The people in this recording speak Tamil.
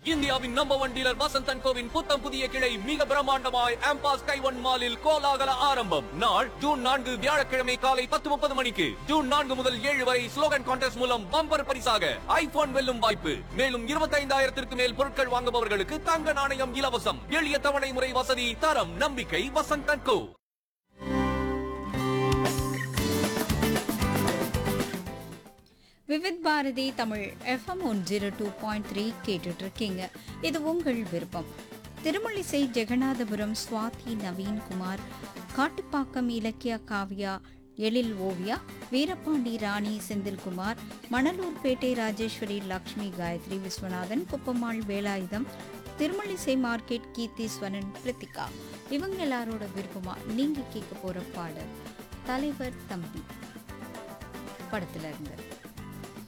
இந்தியாவின் நம்பர் ஒன் டீலர் வசந்தன் கோவின் புத்தம் புதிய கிளை மிக பிரம்மாண்டமாய் ஆம்பாஸ் கைவன் மாலில் கோலாகல ஆரம்பம் நாள் ஜூன் நான்கு வியாழக்கிழமை காலை பத்து முப்பது மணிக்கு ஜூன் நான்கு முதல் ஏழு வரை ஸ்லோகன் கான்டெஸ்ட் மூலம் பம்பர் பரிசாக ஐபோன் வெல்லும் வாய்ப்பு மேலும் இருபத்தைந்தாயிரத்திற்கு மேல் பொருட்கள் வாங்குபவர்களுக்கு தங்க நாணயம் இலவசம் எளிய தவணை முறை வசதி தரம் நம்பிக்கை Vasanthan Co Vividh Bharati Tamil FM one zero two point three கேட்டுட்டு இருக்கீங்க இது உங்கள் விருப்பம் திருமழிசை ஜெகநாதபுரம் சுவாதி நவீன்குமார் காட்டுப்பாக்கம் இலக்கிய காவ்யா எழில் ஓவியா வீரபாண்டி ராணி செந்தில்குமார் மணலூர்பேட்டை ராஜேஸ்வரி லக்ஷ்மி காயத்ரி விஸ்வநாதன் குப்பம்மாள் வேலாயுதம் திருமழிசை மார்க்கெட் கீர்த்தீஸ்வரன் பிரித்திகா இவங்க எல்லாரோட விருப்பமா நீங்க கேட்க போற பாடல் தலைவர் தம்பி படத்துல இருந்து